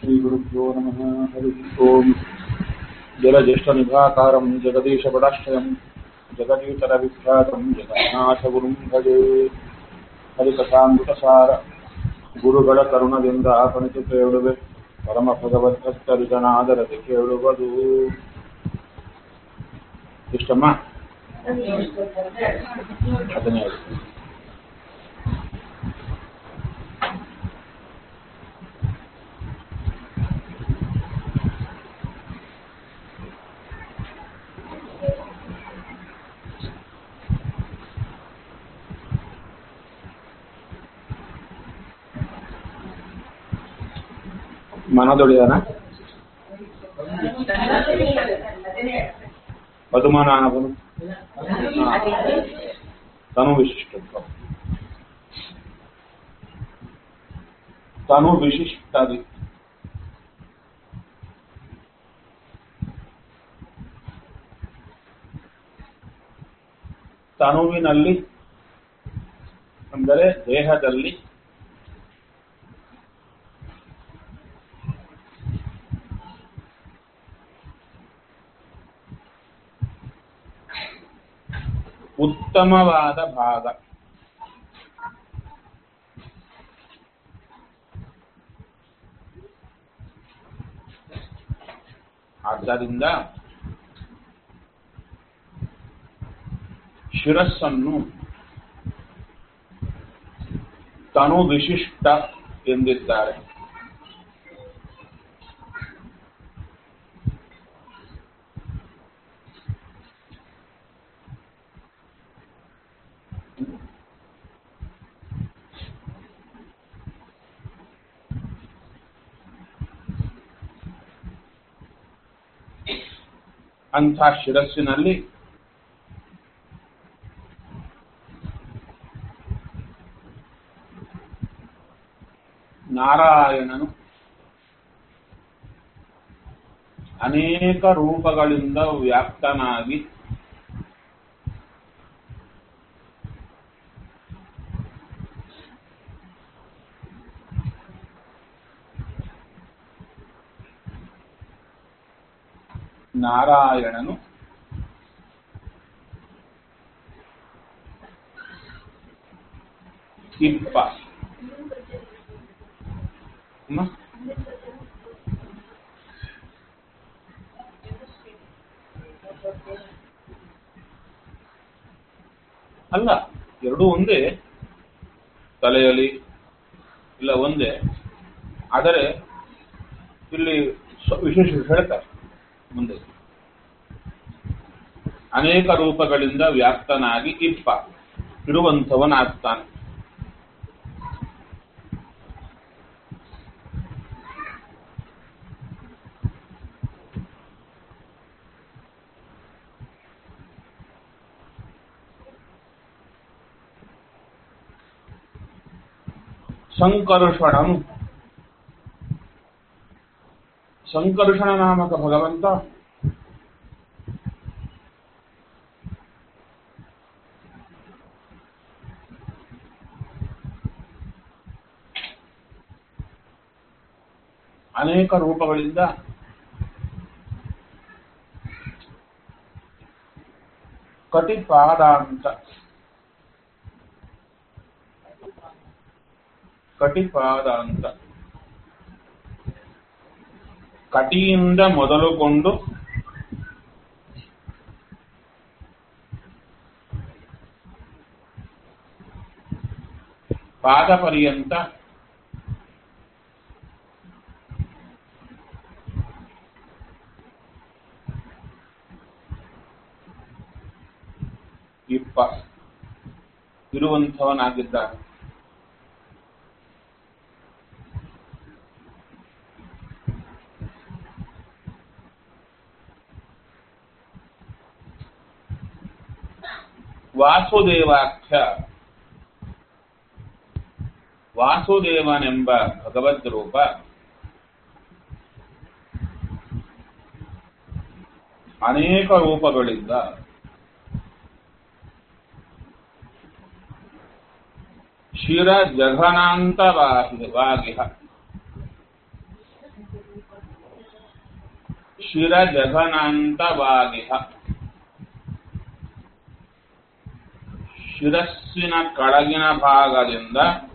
श्रीगुरुभ्यो नमः हरिः ओम् जलज्येष्ठनिभाकारम् जगदीशपदाश्रयम् जगदीतरविख्यातम् जगन्नाथगुरुम् भजे ಹರಿಕಥಾಮೃತಸಾರ ಗುರುಗಳ ಕರುಣದಿಂದ ಆಪಣಿಸಿ ಕೇಳುವೆ ಪರಮ ಭಗವದ್ಭಕ್ತರಿಗನಾದರದೆ ಕೇಳುವುದು ಇಷ್ಟಮ್ಮ ಹದಿನೇಳು ಮನದೊಡೆಯನ ಪದುಮಾನಾಭನು ತನು ವಿಶಿಷ್ಟತ್ವ ತನು ವಿಶಿಷ್ಟದಿ ತನುವಿನಲ್ಲಿ ಅಂದರೆ ದೇಹದಲ್ಲಿ ಉತ್ತಮವಾದ ಭಾಗ ಆದ್ದರಿಂದ ಶಿರಸ್ಸನ್ನು ತನು ವಿಶಿಷ್ಟ ಎಂದಿದ್ದಾರೆ ಅಂಥ ಶಿರಸ್ಸಿನಲ್ಲಿ ನಾರಾಯಣನು ಅನೇಕ ರೂಪಗಳಿಂದ ವ್ಯಾಪ್ತನಾಗಿ ನಾರಾಯಣನು ಇಪ್ಪ ಅಮ್ಮ? ಅಲ್ಲ ಎರಡೂ ಒಂದೇ ತಲೆಯಲ್ಲಿ ಇಲ್ಲ ಒಂದೇ ಆದರೆ ಇಲ್ಲಿ ಸ್ವ- ವಿಶೇಷ ಹೇಳ್ತಾರೆ ಮುಂದೆ ಅನೇಕ ರೂಪಗಳಿಂದ ವ್ಯಾಪ್ತನಾಗಿ ಇಪ್ಪ ಇರುವಂಥವನಾಗ್ತಾನೆ ಸಂಕರ್ಷಣಂ ಸಂಕರ್ಷಣ ನಾಮಕ ಭಗವಂತ ಅನೇಕ ರೂಪಗಳಿಂದ ಕಟಿಪಾದಾಂತ ಕಟಿಪಾದಾಂತ ಕಟಿಯಿಂದ ಮೊದಲುಕೊಂಡು ಪಾದ ಪರ್ಯಂತ ಇಪ್ಪ ಇರುವಂಥವನಾಗಿದ್ದಾನೆ ವಾಸುದೇವಾಖ್ಯ ವಾಸುದೇವನೆಂಬ ಭಗವದ್ ರೂಪ ಅನೇಕ ರೂಪಗಳಿಂದ ಶಿರ ಜಘನಾಂತವಾಗಿಹ ಶಿರ ಜಘನಾಂತವಾಗಿಹ ಶಿರಸ್ಸಿನ ಕೆಳಗಿನ ಭಾಗದಿಂದ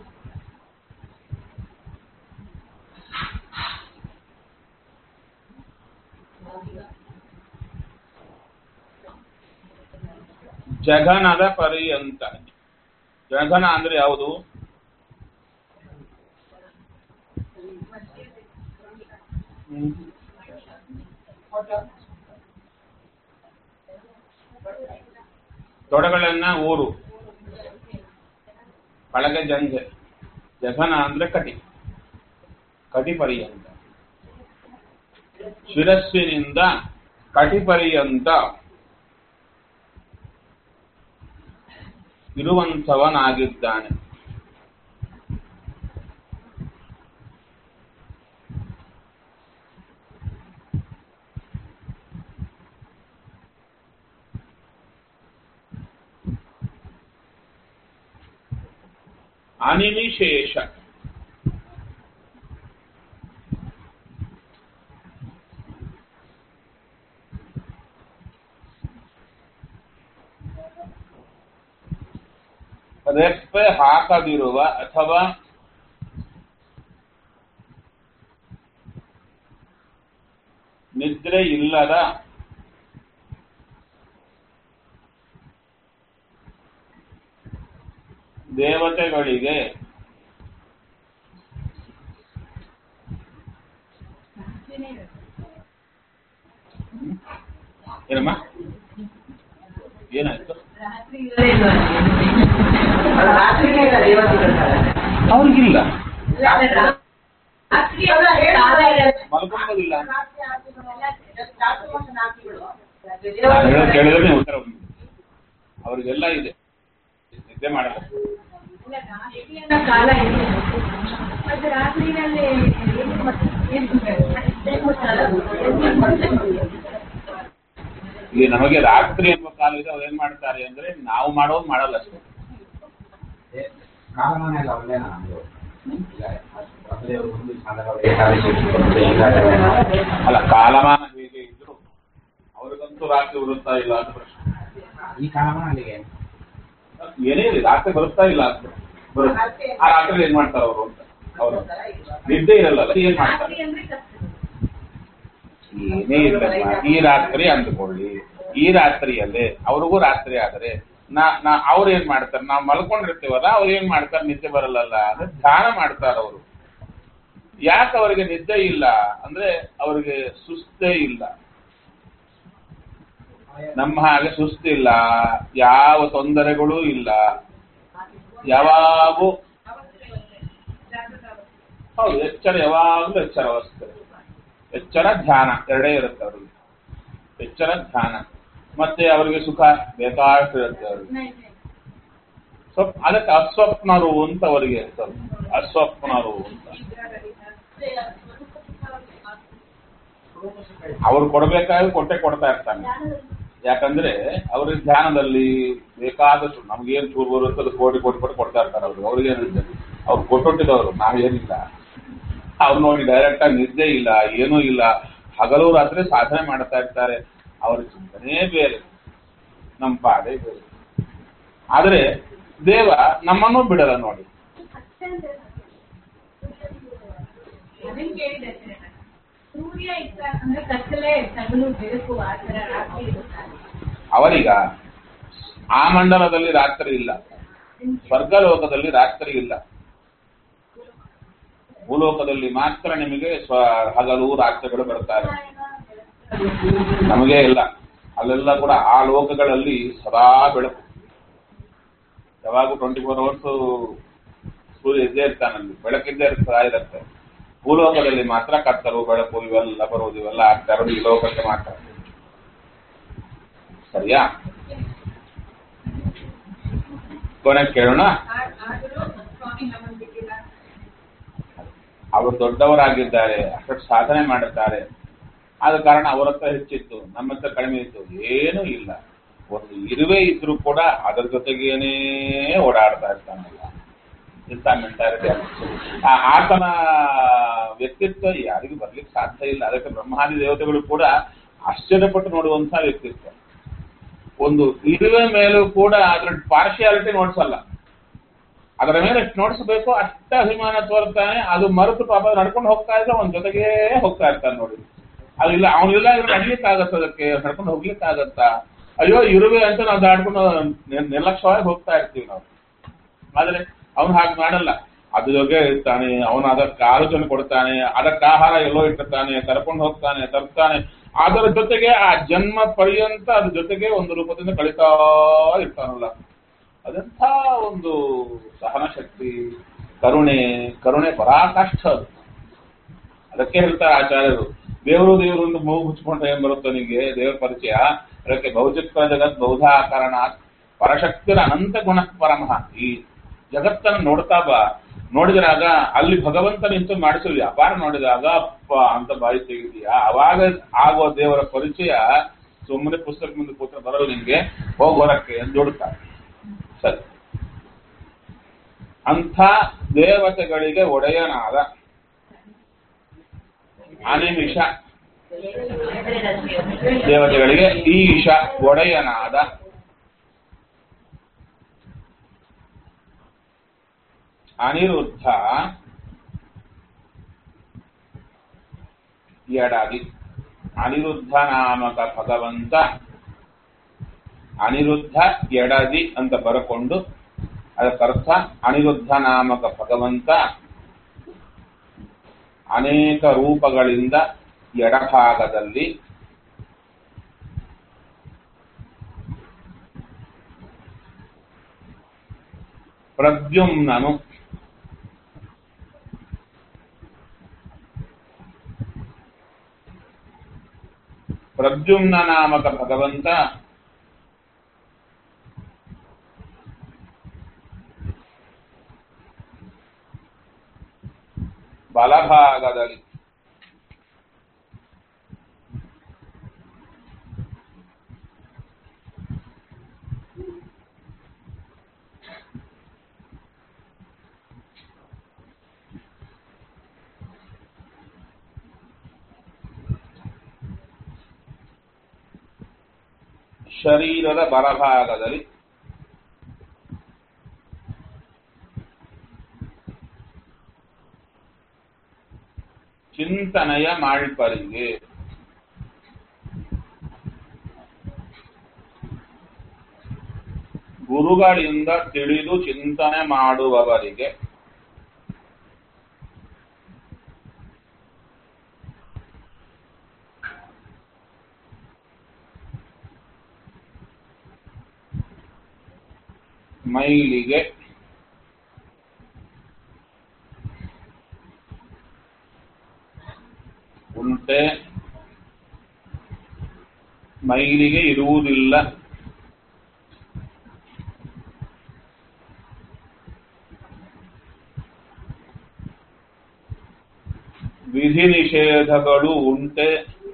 ಜಘನದ ಪರ್ಯಂತ ಜಘನ ಅಂದ್ರೆ ಯಾವುದು ಹ್ಮ್. ತೊಡಗಳನ್ನ ಊರು ಕೆಳಗೆ ಜಂಘೆ ಜಘನ ಅಂದ್ರೆ ಕಟಿ ಕಟಿ ಪರ್ಯಂತ ಶಿರಸ್ಸಿನಿಂದ ಕಟಿ ಪರ್ಯಂತ ಇರುವಂಥವನಾಗಿದ್ದಾನೆ ಅನಿಮಿಶೇಷ ರೆಪ್ಪೆ ಹಾಕದಿರುವ ಅಥವಾ ನಿದ್ರೆ ಇಲ್ಲದ ದೇವತೆಗಳಿಗೆ ಏನಮ್ಮ ಏನಾಯ್ತು ಅವ್ರಿಗಿಲ್ಲ ಮಲ್ಕೊಂಬೋದಿಲ್ಲ ನಾನು ಹೇಳೋದು ಕೇಳಿದ್ರೆ ನೀವು ಉತ್ತರ ಬಂದ್ಬಿಡಿ. ಅವ್ರಿಗೆಲ್ಲ ಇದೆ ನಿದ್ದೆ ಮಾಡಲ್ಲ ಕಾಲ ಇದೆ ಮತ್ತೆ ರಾತ್ರಿನಲ್ಲಿ ಏನು ಮತ್ತೆ ಏನು ಇಲ್ಲಿ ನಮಗೆ ರಾತ್ರಿ ಎಂಬ ಕಾಲ ಇದೆ ಅವ್ರು ಏನ್ ಮಾಡ್ತಾರೆ ಅಂದ್ರೆ ನಾವು ಮಾಡೋದು ಮಾಡಲ್ಲ ಅಷ್ಟೇ ಕಾಲಮಾನ ಎಲ್ಲ ಒಂದೇನಾ ನಮ್ದು ಈಗ ಮೊದಲೇ ಒಂದು ಸಾಧಕರು ಏಕಾದಶಿ ಬರುತ್ತೆ, ಈಗ ಅಲ್ಲ ಕಾಲಮಾನ ಹೇಗೆ ಇದ್ರು ಅವ್ರಿಗಂತೂ ರಾತ್ರಿ ಬರುತ್ತಾ ಇಲ್ಲ ಅಂತ ಪ್ರಶ್ನೆ ಈ ಕಾಲಮಾನ ಅಲ್ಲಿಗೆ ಏನೇ ಇರಲಿ ರಾತ್ರಿ ಬರುತ್ತಾ ಇಲ್ಲ ಅಂತ ಬರುತ್ತೆ ಆ ರಾತ್ರಿ ಏನ್ ಮಾಡ್ತಾರೆ ಅವರು ಅಂತ ಅವರು ನಿದ್ದೆ ಇರಲ್ಲ ಏನ್ ಮಾಡ್ತಾರೆ ರಾತ್ರಿ ಅಂದ್ರೆ ಕಷ್ಟ ಏನೇ ಇಲ್ಲಮ್ಮ ಈ ರಾತ್ರಿ ಅಂದ್ಕೊಳ್ಳಿ ಈ ರಾತ್ರಿಯಲ್ಲೇ ಅವ್ರಿಗೂ ರಾತ್ರಿ ಆದರೆ ನಾ ನಾ ಅವ್ರು ಏನ್ ಮಾಡ್ತಾರೆ ನಾವು ಮಲ್ಕೊಂಡಿರ್ತೀವಲ್ಲ ಅವ್ರು ಏನ್ ಮಾಡ್ತಾರೆ ನಿದ್ದೆ ಬರಲ್ಲಲ್ಲ ಅಂದ್ರೆ ಧ್ಯಾನ ಮಾಡ್ತಾರೆ ಅವರು ಯಾಕೆ ಅವರಿಗೆ ನಿದ್ದೆ ಇಲ್ಲ ಅಂದ್ರೆ ಅವರಿಗೆ ಸುಸ್ತೇ ಇಲ್ಲ ನಮ್ಮ ಹಾಗೆ ಸುಸ್ತಿಲ್ಲ ಯಾವ ತೊಂದರೆಗಳೂ ಇಲ್ಲ ಯಾವಾಗೂ ಹೌದು ಎಚ್ಚರ ಯಾವಾಗಲೂ ಎಚ್ಚರ ಅವಸ್ಥೆ ಎಚ್ಚರ ಧ್ಯಾನ ಎರಡೇ ಇರುತ್ತೆ ಅವ್ರಿಗೆ ಎಚ್ಚರ ಧ್ಯಾನ ಮತ್ತೆ ಅವರಿಗೆ ಸುಖ ಬೇಕಾಷ್ಟು ಇರುತ್ತೆ ಅವ್ರಿಗೆ ಸ್ವಲ್ಪ ಅದಕ್ಕೆ ಅಸ್ವಪ್ನರು ಅಂತ ಅವರಿಗೆ ಇರ್ತದೆ ಅಸ್ವಪ್ನರು ಅಂತ ಅವ್ರು ಕೊಡ್ಬೇಕಾದ್ರೆ ಕೊಟ್ಟೆ ಕೊಡ್ತಾ ಇರ್ತಾನೆ ಯಾಕಂದ್ರೆ ಅವ್ರಿಗೆ ಧ್ಯಾನದಲ್ಲಿ ಬೇಕಾದಷ್ಟು ನಮ್ಗೇನ್ ಚೂರು ಬರುತ್ತೆ ಅದು ಕೋಟಿ ಕೋಟಿ ಕೊಟ್ಟು ಕೊಡ್ತಾ ಇರ್ತಾರೆ ಅವ್ರಿಗೆ ಅವ್ರಿಗೆ ಏನಿದೆ ಅವ್ರು ಕೊಟ್ಟೊಟ್ಟಿದವರು ನಾವೇನಿಲ್ಲ ಅವ್ರು ನೋಡಿ ಡೈರೆಕ್ಟ್ ಆಗಿ ನಿದ್ದೆ ಇಲ್ಲ ಏನೂ ಇಲ್ಲ ಹಗಲು ರಾತ್ರಿ ಸಾಧನೆ ಮಾಡ್ತಾ ಇರ್ತಾರೆ ಅವ್ರ ಚಿಂತನೆ ಬೇರೆ ನಮ್ಮ ಪಾಡೆ ಬೇರೆ ಆದ್ರೆ ದೇವ ನಮ್ಮನ್ನು ಬಿಡಲ್ಲ ನೋಡಿ ಅದನ್ನ ಕೇಳಿದೆ ಸರ್. ಸೂರ್ಯ ಇತ್ತ ಅಂದ್ರೆ ಕತ್ತಲೆ ತಗಲು ಬೆಳಕು ಆ ತರ ರಾತ್ರಿ ಇರುತ್ತಾರೆ ಅವರೀಗ ಆ ಮಂಡಲದಲ್ಲಿ ರಾತ್ರಿ ಇಲ್ಲ ಸ್ವರ್ಗಲೋಕದಲ್ಲಿ ರಾತ್ರಿ ಇಲ್ಲ ಭೂಲೋಕದಲ್ಲಿ ಮಾತ್ರ ನಿಮಗೆ ಸ್ವ ಹಗಲು ರಾತ್ರಿಗಳು ಬರ್ತಾರೆ ನಮಗೆ ಇಲ್ಲ ಅಲ್ಲೆಲ್ಲ ಕೂಡ ಆ ಲೋಕಗಳಲ್ಲಿ ಸದಾ ಬೆಳಕು ಯಾವಾಗೂ ಟ್ವೆಂಟಿ ಫೋರ್ ಅವರ್ಸ್ ಸೂರ್ಯ ಇದ್ದೇ ಇರ್ತಾನಲ್ಲಿ ಬೆಳಕಿದ್ದೇ ಇರ್ತಾ ಇರುತ್ತೆ ಭೂಲೋಕದಲ್ಲಿ ಮಾತ್ರ ಕತ್ತಲು ಬೆಳಕು ಇವೆಲ್ಲ ಬರುವುದು ಇವೆಲ್ಲ ಆಗ್ತಾ ಇರೋದು ಈ ಲೋಕಕ್ಕೆ ಮಾತ್ರ ಸರಿಯಾ ಕೊನೆ ಕೇಳೋಣ ಆ- ಆದರೂ ಸ್ವಾಮಿ ನಮ್ಮನ್ನು ಬಿಟ್ಟಿಲ್ಲ ಅವರು ದೊಡ್ಡವರಾಗಿದ್ದಾರೆ ಅಷ್ಟು ಸಾಧನೆ ಮಾಡುತ್ತಾರೆ ಆದ ಕಾರಣ ಅವರ ಹತ್ರ ಹೆಚ್ಚಿತ್ತು ನಮ್ಮ ಹತ್ರ ಕಡಿಮೆ ಇತ್ತು ಏನೂ ಇಲ್ಲ ಒಂದು ಇರುವೆ ಇದ್ರೂ ಕೂಡ ಅದರ ಜೊತೆಗೇನೇ ಓಡಾಡ್ತಾ ಇರ್ತಾನಲ್ಲ ಇಂಥ ಮೆಂಟಾಲಿಟಿ ಆ ಆತನ ವ್ಯಕ್ತಿತ್ವ ಯಾರಿಗೂ ಬರ್ಲಿಕ್ಕೆ ಸಾಧ್ಯ ಇಲ್ಲ ಅದಕ್ಕೆ ಬ್ರಹ್ಮಾದಿ ದೇವತೆಗಳು ಕೂಡ ಆಶ್ಚರ್ಯಪಟ್ಟು ನೋಡುವಂತಹ ವ್ಯಕ್ತಿತ್ವ ಒಂದು ಇರುವೆ ಮೇಲೂ ಕೂಡ ಅದ್ರ ಪಾರ್ಶಿಯಾಲಿಟಿ ನೋಡ್ಸಲ್ಲ ಅದರ ಮೇಲೆ ಎಷ್ಟು ನೋಡಿಸ್ಬೇಕು ಅಷ್ಟ ಅಭಿಮಾನ ತೋರ್ತಾನೆ ಅದು ಮರೆತು ಪಾಪ ನಡ್ಕೊಂಡು ಹೋಗ್ತಾ ಇದ್ರೆ ಅವನ ಜೊತೆಗೇ ಹೋಗ್ತಾ ಇರ್ತಾನೆ ನೋಡಿ ಅದು ಇಲ್ಲ ಅವನಿಲ್ಲ ಇದ್ರೆ ನಡ್ಲಿಕ್ಕಾಗತ್ತ ಅದಕ್ಕೆ ನಡ್ಕೊಂಡು ಹೋಗ್ಲಿಕ್ಕಾಗತ್ತಾ ಅಯ್ಯೋ ಇರುವೆ ಅಂತ ನಾವು ದಾಡ್ಕೊಂಡು ನಿರ್- ನಿರ್ಲಕ್ಷ್ಯವಾಗಿ ಹೋಗ್ತಾ ಇರ್ತೀವಿ ನಾವು ಆದ್ರೆ ಅವನು ಹಾಗೆ ಮಾಡಲ್ಲ ಅದ್ರ ಜೊತೆ ಇರ್ತಾನೆ ಅವನು ಅದಕ್ಕೆ ಆಲೋಚನೆ ಕೊಡ್ತಾನೆ ಅದಕ್ಕೆ ಆಹಾರ ಎಲ್ಲೋ ಇಟ್ಟಿರ್ತಾನೆ ಕರ್ಕೊಂಡು ಹೋಗ್ತಾನೆ ತರ್ತಾನೆ ಅದರ ಜೊತೆಗೆ ಆ ಜನ್ಮ ಪರ್ಯಂತ ಅದ್ರ ಜೊತೆಗೆ ಒಂದು ರೂಪದಿಂದ ಕಳೀತಾ ಇರ್ತಾನಲ್ಲ ಅದೆಂಥ ಒಂದು ಸಹನ ಶಕ್ತಿ ಕರುಣೆ ಕರುಣೆ ಪರಾಕಾಷ್ಠ ಅದು ಅದಕ್ಕೆ ಹೇಳ್ತಾರೆ ಆಚಾರ್ಯರು ದೇವರು ದೇವರು ಒಂದು ಮೂಗು ಮುಚ್ಕೊಂಡ್ರೆ ಏನ್ ಬರುತ್ತೆ ನಿಮಗೆ ದೇವರ ಪರಿಚಯ ಅದಕ್ಕೆ ಭೌಚಿಕ ಜಗತ್ ಬೌಧಾಕರಣ ಪರಶಕ್ತಿರ ಅನಂತ ಗುಣ ಪರಮಃ ಈ ಜಗತ್ತನ್ನು ನೋಡ್ತಾ ಬಾ ನೋಡಿದಾಗ ಅಲ್ಲಿ ಭಗವಂತ ನಿಂತು ಮಾಡಿಸಲು ವ್ಯಾಪಾರ ನೋಡಿದಾಗ ಅಪ್ಪ ಅಂತ ಬಾಯಿ ತೆಗಿದೀಯಾ ಅವಾಗ ಆಗೋ ದೇವರ ಪರಿಚಯ ಸುಮ್ಮನೆ ಪುಸ್ತಕ ಮುಂದೆ ಕೂತ್ರೆ ಬರಲ್ಲ ನಿನ್ಗೆ ಹೋಗೋರಕ್ಕೆ ಅಂತ ಜೋಡುತ್ತಾರೆ ಸರಿ ಅಂಥ ದೇವತೆಗಳಿಗೆ ಒಡೆಯನಾದ ಅನಿಮಿಷ ದೇವತೆಗಳಿಗೆ ಈಶ ಒಡೆಯನಾದ ಅನಿರುದ್ಧ ಎಡದಿ ಅನಿರುದ್ಧ ನಾಮಕ ಭಗವಂತ ಅನಿರುದ್ಧ ಎಡದಿ ಅಂತ ಬರಕೊಂಡು ಅದಕ್ಕರ್ಥ ಅನಿರುದ್ಧ ನಾಮಕ ಭಗವಂತ ಅನೇಕ ರೂಪಗಳಿಂದ ಎಡಭಾಗದಲ್ಲಿ ಪ್ರದ್ಯುಮ್ನನು ಪ್ರದ್ಯುಮ್ನ ನಾಮಕ ಭಗವಂತ ಬಲಭಾಗದಲ್ಲಿ ಶರೀರದ ಬಲಭಾಗದಲ್ಲಿ ಚಿಂತನೆಯ ಮಾಳ್ಪರಿಗೆ ಗುರುಗಳಿಂದ ತಿಳಿದು ಚಿಂತನೆ ಮಾಡುವವರಿಗೆ ಮೈಲಿಗೆ ಉಂಟೆ ಮೈಲಿಗೆ ಇರುವುದಿಲ್ಲ ವಿಧಿ ನಿಷೇಧಗಳು ಉಂಟೆ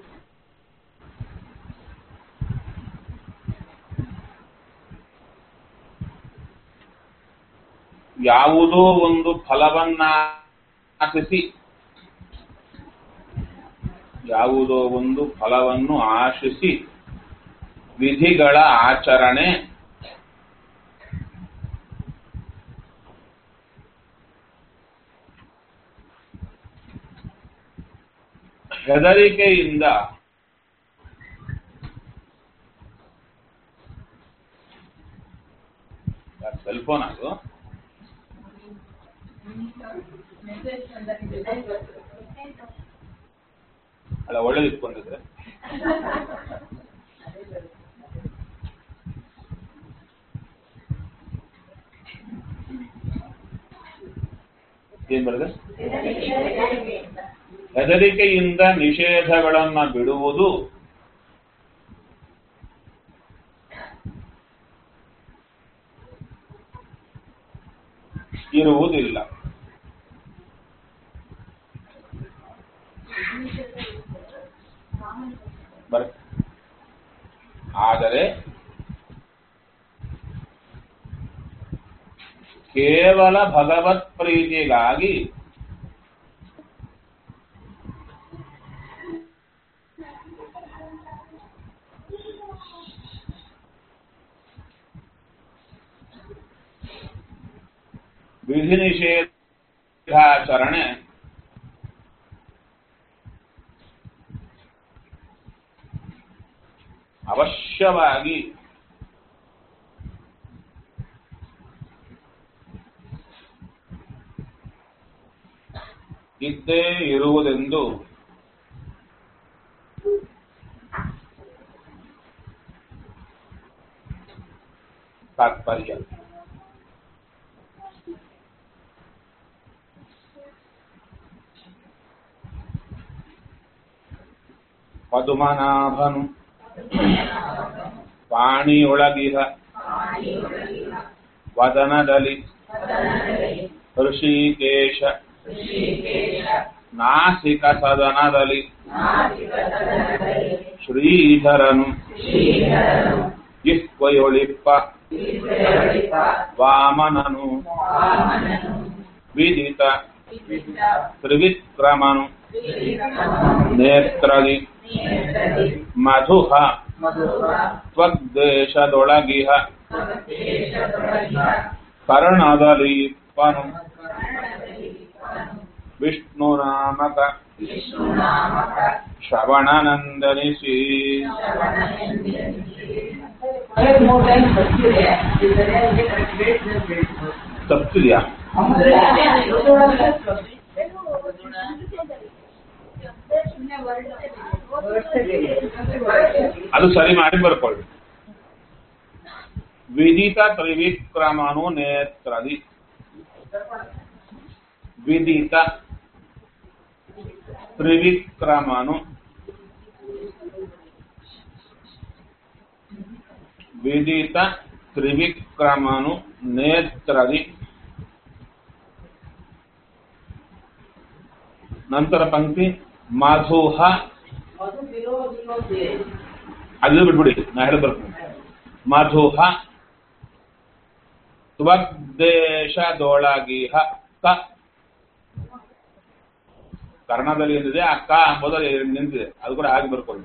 ಯಾವುದೋ ಒಂದು ಫಲವನ್ನ ಆಶಿಸಿ ಯಾವುದೋ ಒಂದು ಫಲವನ್ನು ಆಶಿಸಿ ವಿಧಿಗಳ ಆಚರಣೆ ಹೆದರಿಕೆಯಿಂದ ಸೆಲ್ ಫೋನ್ ಅದು ಮೆಸೇಜ್ ಬಂದಿದೆ ಅಲ್ಲ ಒಳ್ಳೇದು ಇಟ್ಕೊಂಡಿದ್ರೆ ಏನ್ ಬರ್ತದೆ ಹೆದರಿಕೆಯಿಂದ ನಿಷೇಧಗಳನ್ನ ಬಿಡುವುದು ಇರುವುದಿಲ್ಲ ಬರ್ ಆದರೆ ಕೇವಲ ಭಗವತ್ ಪ್ರೀತಿಗಾಗಿ ವಿಧಿ ನಿಷೇಧಾಚರಣೆ ಅವಶ್ಯವಾಗಿ ಇದ್ದೇ ಇರುವುದೆಂದು ತಾತ್ಪರ್ಯ ಪದುಮನಾಭನು ಪಾಣಿಯೊಳಗಿಹ ವದನದಲ್ಲಿ ಋಷಿಕೇಶ ನಾಸಿಕ ಸದನದಲ್ಲಿ ಶ್ರೀಧರನು ಇಸ್ವಯೊಳಿಪ್ಪ ವಾಮನನು ವಿದಿತ ತ್ರಿವಿಕ್ರಮನು ನೇತ್ರದಿ ಮಧುಹ ತ್ವಗ್ದೇಶದೊಳಗಿಹ ಕರ್ಣದಲಿಪ್ಪನು ವಿಷ್ಣು ನಾಮಕ ಶ್ರವಣನಂದನಿಸಿ ಮೂರ್ ಟೈಮ್ ಬರ್ತಿದೆ ಸರಿಯಾಗಿ ಡೇಟ್ ಬೇಕು ತಪ್ಪಿದ್ಯಾ ಸುಮ್ನೆ ಹೊರಡ್ತದೆ. ಅದು ಸರಿ ಮಾಡಿ ಬರ್ಕೊಳ್ಳಿ ವಿದಿತ ತ್ರಿವಿಕ್ರಮನು ನೇತ್ರದಿ ವಿದಿತ ತ್ರಿವಿಕ್ರಮನು ವಿದಿತ ತ್ರಿವಿಕ್ರಮನು ನೇತ್ರದಿ ನಂತರ ಪಂಕ್ತಿ ಮಧುಹ ಅದು ವಿರೋಧ ವಿರೋಧಿ ಅದು ಬಿಟ್ಬಿಡಿ ನಾ ಹೇಳಿ ಬರ್ತೀನಿ ಮಧುಹ ತ್ವಗ್ದೇಶದೊಳಗಿಹ ಕ ಕರ್ಣದಲ್ಲಿ ಏನಿದೆ ಆ ಕ ಎಂಬುದು ನಿಂತಿದೆ ಅದು ಕೂಡ ಹಾಗೆ ಬರ್ಕೊಳ್ಳಿ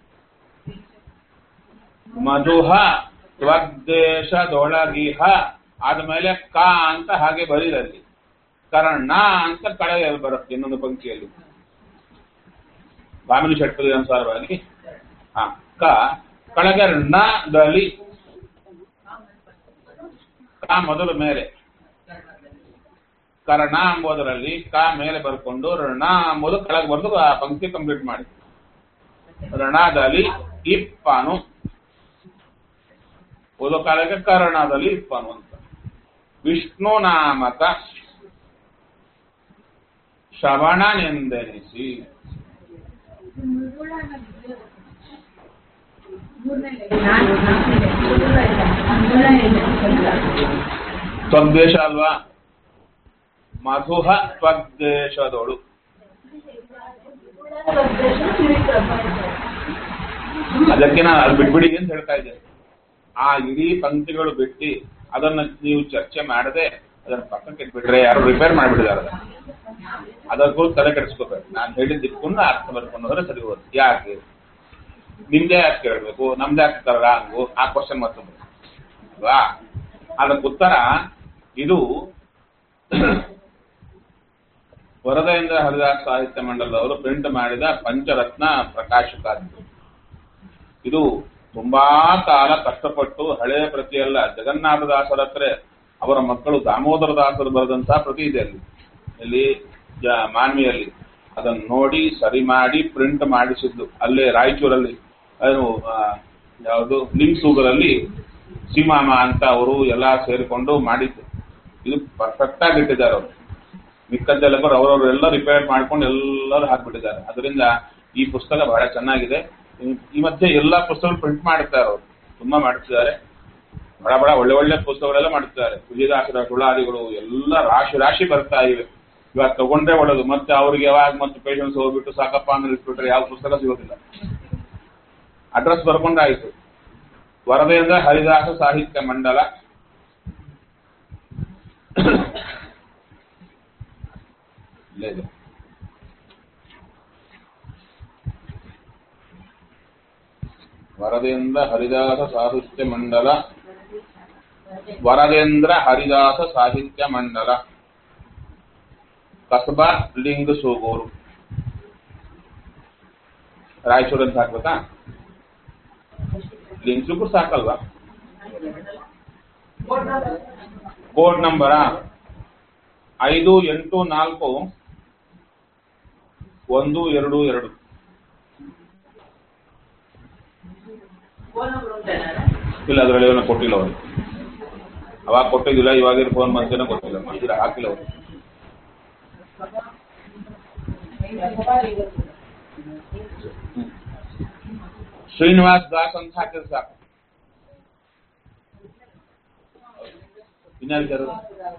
ಮಧುಹ ತ್ವಗ್ದೇಶದೊಳಗಿಹ ಆದ್ಮೇಲೆ ಕ ಅಂತ ಹಾಗೆ ಬರೀರಲ್ಲಿ ಕರ್ಣ ಅಂತ ಕಳೆಯ ಬರುತ್ತೆ ಇನ್ನೊಂದು ಪಂಕ್ತಿಯಲ್ಲಿ ಭಾಮಿನಿ ಷಟ್ಪದಿ ಅನುಸಾರವಾಗಿ ಹ ಕ ಕಳಗೆ ಣದಲ್ಲಿ ಕ ಮೊದಲು ಮೇಲೆ ಕರ್ಣ ಎಂಬುದರಲ್ಲಿ ಕ ಮೇಲೆ ಬರ್ಕೊಂಡು ಋಣ ಎಂಬುದು ಕೆಳಗೆ ಬರೆದು ಆ ಪಂಕ್ತಿ ಕಂಪ್ಲೀಟ್ ಮಾಡಿ ರಣದಲ್ಲಿ ಇಪ್ಪನು ಓದೋ ಕಾಲಕ್ಕೆ ಕರ್ಣದಲ್ಲಿ ಇಪ್ಪನು ಅಂತ ವಿಷ್ಣು ನಾಮಕ ಶ್ರವಣನೆಂದೆನಿಸಿ ಮೃದುಳ ಅನ್ನೋದು ಮೂರನೇ ಲೆಕ್ಕ. ನಾಲ್ಕು- ನಾಲ್ಕನೇ ಲೆಕ್ಕ. ಮೃದುಳ ಇಲ್ಲ. ಮೃದುಳ ಇಲ್ಲ. ತ್ವಗ್ದೇಶ ಅಲ್ವಾ ಮಧುಹ ತ್ವಗ್ದೇಶದೊಳು ಅದಕ್ಕೆ ನಾನು ಅದು ಬಿಟ್ಬಿಡಿ ಅಂತ ಹೇಳ್ತಾ ಇದ್ದೇನೆ ಆ ಇಡೀ ಪಂಕ್ತಿಗಳು ಬಿಟ್ಟು ಅದನ್ನ ನೀವು ಚರ್ಚೆ ಮಾಡದೆ ಅದನ್ನ ಪಕ್ಕಕ್ಕೆ ಇಟ್ಬಿಟ್ರೆ ಯಾರು ರಿಪೇರ್ ಮಾಡಿಬಿಟ್ಟಿದ್ದಾರೆ ಅದನ್ನ. ಅದಕ್ಕೂ ತಲೆ ಕೆಡಿಸ್ಕೋಬೇಕು ನಾನು ಹೇಳಿದ್ದು ಇಟ್ಕೊಂಡು ಅರ್ಥ ಬರ್ಕೊಂಡು ಹೋದ್ರೆ ಸರಿ ಹೋಗುತ್ತೆ ಯಾಕೆ ನಿಮ್ದೇ ಯಾಕೆ ಕೇಳಬೇಕು ನಮ್ದೇ ಯಾಕೆ ತರಲ್ಲ ಹಂಗು ಆ ಕ್ವಶನ್ ಮತ್ತೊಂದು ಅಲ್ವಾ ಅದಕ್ಕೆ ಉತ್ತರ ಇದು ವರದೇಂದ್ರ ಹರಿದಾಸ್ ಸಾಹಿತ್ಯ ಮಂಡಲದವರು ಪ್ರಿಂಟ್ ಮಾಡಿದ ಪಂಚರತ್ನ ಪ್ರಕಾಶಕಾದ್ದು ಇದು ತುಂಬಾ ಕಾಲ ಕಷ್ಟಪಟ್ಟು ಹಳೆಯ ಪ್ರತಿಯಲ್ಲ ಜಗನ್ನಾಥದಾಸರ ಹತ್ರ ಅವರ ಮಕ್ಕಳು ದಾಮೋದರ ದಾಸರು ಬರೆದಂತಹ ಪ್ರತಿ ಇದೆ ಅಲ್ಲಿ ಇಲ್ಲಿ ಜ- ಮಾನ್ವಿಯಲ್ಲಿ ಅದನ್ನು ನೋಡಿ ಸರಿ ಮಾಡಿ ಪ್ರಿಂಟ್ ಮಾಡಿಸಿದ್ದು ಅಲ್ಲೇ ರಾಯಚೂರಲ್ಲಿ ಅದು ಆ, ಯಾವುದು ಲಿಂಗ್ಸೂಗರಲ್ಲಿ ಸೀಮಾಮ ಅಂತ ಅವರು ಎಲ್ಲ ಸೇರಿಕೊಂಡು ಮಾಡಿದ್ದು ಇದು ಪರ್ಫೆಕ್ಟ್ ಆಗಿ ಇಟ್ಟಿದ್ದಾರೆ ಅವರು ಮಿಕ್ಕದ್ದೆಲ್ಲ ಬರೋ ಅವರವರೆಲ್ಲ ರಿಪೇರ್ ಮಾಡ್ಕೊಂಡು ಎಲ್ಲರೂ ಹಾಕ್ಬಿಟ್ಟಿದ್ದಾರೆ ಅದರಿಂದ ಈ ಪುಸ್ತಕ ಬಹಳ ಚೆನ್ನಾಗಿದೆ ಈ- ಈ ಮಧ್ಯೆ ಎಲ್ಲಾ ಪುಸ್ತಕ ಪ್ರಿಂಟ್ ಮಾಡ್ತಾರೆ ಅವರು ತುಂಬಾ ಮಾಡ್ತಿದ್ದಾರೆ ಬಡ ಬಡ ಒಳ್ಳೆ ಒಳ್ಳೆ ಪುಸ್ತಕಗಳೆಲ್ಲ ಮಾಡ್ತಿದ್ದಾರೆ ವಿಜಯದಾಸರ ಸುಳಾದಿಗಳು ಎಲ್ಲ ರಾಶಿ ರಾಶಿ ಬರ್ತಾ ಇವೆ ಇವಾಗ ತಗೊಂಡ್ರೆ ಒಳ್ಳೇದು ಮತ್ತೆ ಅವ್ರಿಗೆ ಯಾವಾಗ ಮತ್ತೆ ಪೇಷನ್ಸ್ ಹೋಗ್ಬಿಟ್ಟು ಸಾಕಪ್ಪ ಅಂದ್ರೆ ಇಟ್ಬಿಟ್ರೆ ಯಾವ ಪುಸ್ತಕ ಸಿಗೋದಿಲ್ಲ ಅಡ್ರೆಸ್ ಬರ್ಕೊಂಡಾಯ್ತು ವರದೇಂದ್ರ ಹರಿದಾಸ ಸಾಹಿತ್ಯ ಮಂಡಲ ಇಲ್ಲೇ ಇದೆ ವರದೇಂದ್ರ ಹರಿದಾಸ ಸಾಹಿತ್ಯ ಮಂಡಲ ವರದೇಂದ್ರ ಹರಿದಾಸ ಸಾಹಿತ್ಯ ಮಂಡಲ ಕಸಬಾ ಲಿಂಗ ಸೋಗೋರು ರಾಯಚೂರು ಅಂತ ಹಾಕ್ಬೇಕಾ ಲಿಂಗ್ಸೂಗೂ ಸಾಕಲ್ವಾ ಕೋಡ್ ನಂಬರಾ ಐದು ಎಂಟು ನಾಲ್ಕು ಒಂದು ಎರಡು ಎರಡು ಫೋನ್ ನಂಬರ್ ಉಂಟೇನಾ ಇಲ್ಲ ಅದರಲ್ಲಿ ಏನೋ ಕೊಟ್ಟಿಲ್ಲ ಅವರು ಅವಾಗ ಕೊಟ್ಟಿದ್ದಿಲ್ಲ ಇವಾಗ ಫೋನ್ ಬಂತೇನೋ ಗೊತ್ತಿಲ್ಲ ಮಂದಿರ ಹಾಕಿಲ್ಲ ಅವರು ಶ್ರೀನಿವಾಸ್ ದಾಸ್ ಅಂತ ಹಾಕಿದ್ರೆ ಸಾಕು ಇನ್ಯಾರು ಇದ್ದಾರೆ?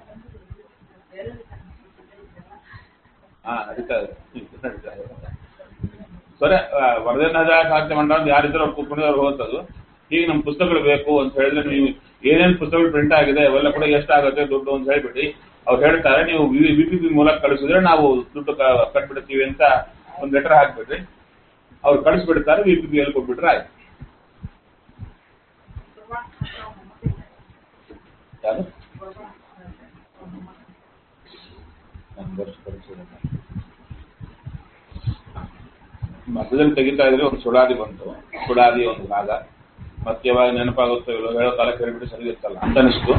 ಹಾ ನಡೀತಾರೆ ನಡೀತಾರೆ ಸರಿ ವರದನದ ಸಾಹಿತ್ಯ ಮಂಡಳ ಯಾರಿದ್ರು ಅವ್ರು ಕೂತ್ಕೊಂಡು ಅವ್ರು ಹೋಗ್ತದ್ದು ಈಗ ನಮ್ಮ ಪುಸ್ತಕಗಳು ಬೇಕು ಅಂತ ಹೇಳಿದ್ರೆ ನೀವು ಏನೇನು ಪುಸ್ತಕಗಳು ಪ್ರಿಂಟ್ ಆಗಿದೆ ಅವೆಲ್ಲ ಕೂಡ ಎಷ್ಟಾಗುತ್ತೆ ದುಡ್ಡು ಅಂತ ಹೇಳ್ಬಿಟ್ಟು ಅವ್ರು ಹೇಳ್ತಾರೆ ನೀವು ವಿ ಪಿ ಪಿ ಮೂಲಕ ಕಳಿಸಿದ್ರೆ ನಾವು ದುಡ್ಡು ಕ- ಕಟ್ಬಿಡ್ತೀವಿ ಅಂತ ಒಂದು ಲೆಟರ್ ಹಾಕ್ಬಿಡ್ರಿ ಅವ್ರು ಕಳಿಸ್ಬಿಡ್ತಾರೆ ವಿ ಪಿ ಪಿ ಎಲ್ಲಿ ಕೊಟ್ಬಿಟ್ರೆ ಆಯ್ತು ಯಾರು ನಮ್ಗೆ ಅಷ್ಟು ಕಳಿಸಿಲ್ಲ. ಮಧ್ಯದಲ್ಲಿ ತೆಗಿತಾ ಇದ್ರೆ ಒಂದು ಸುಳಾದಿ ಬಂತು ಸುಳಾದಿ ಒಂದು ಭಾಗ ಮತ್ತೆ ಯಾವಾಗ ನೆನಪಾಗುತ್ತೋ ಇಲ್ಲೋ ಹೇಳೋ ಕಾಲ ಕೇಳ್ಬಿಟ್ಟು ಸರಿ ಇರ್ತಲ್ಲ ಅಂತ ಅನಿಸ್ತು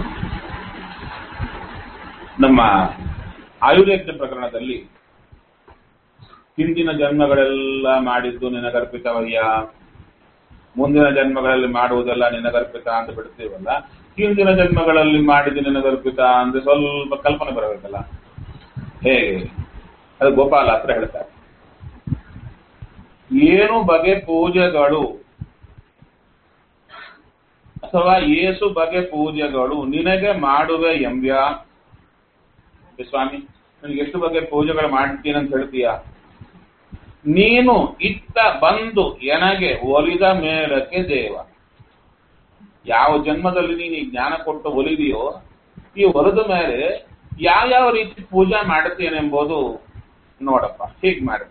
ನಮ್ಮ ಆಯುರ್ವೇದ ಪ್ರಕರಣದಲ್ಲಿ ಹಿಂದಿನ ಜನ್ಮಗಳೆಲ್ಲ ಮಾಡಿದ್ದು ನಿನಗರ್ಪಿತವಯ್ಯ ಮುಂದಿನ ಜನ್ಮಗಳಲ್ಲಿ ಮಾಡುವುದೆಲ್ಲ ನಿನಗರ್ಪಿತ ಅಂತ ಬಿಡ್ತೀವಲ್ಲ ಹಿಂದಿನ ಜನ್ಮಗಳಲ್ಲಿ ಮಾಡಿದ್ದು ನಿನಗರ್ಪಿತ ಅಂದ್ರೆ ಸ್ವಲ್ಪ ಕಲ್ಪನೆ ಬರಬೇಕಲ್ಲ ಹೇಗೆ ಅದು ಗೋಪಾಲ ಹತ್ರ ಹೇಳ್ತಾರೆ ಏನು ಬಗೆ ಪೂಜೆಗಳು ಅಥವಾ ಏಸು ಬಗೆ ಪೂಜೆಗಳು ನಿನಗೆ ಮಾಡುವೆ ಎಂಬ್ಯ ಏ ಸ್ವಾಮಿ ನನಗೆ ಎಷ್ಟು ಬಗೆ ಪೂಜೆಗಳು ಮಾಡ್ತೀನಿ ಅಂತ ಹೇಳ್ತೀಯ ನೀನು ಇತ್ತ ಬಂದು ಎನಗೆ ಒಲಿದ ಮೇಲಕ್ಕೆ ದೇವ ಯಾವ ಜನ್ಮದಲ್ಲಿ ನೀನು ಈ ಜ್ಞಾನ ಕೊಟ್ಟು ಒಲಿದೆಯೋ ಈ ಒಲಿದ ಮೇಲೆ ಯಾವ್ಯಾವ ರೀತಿ ಪೂಜೆ ಮಾಡುತ್ತೇನೆಂಬುದು ನೋಡಪ್ಪ ಹೀಗೆ ಮಾಡುತ್ತೇನೆ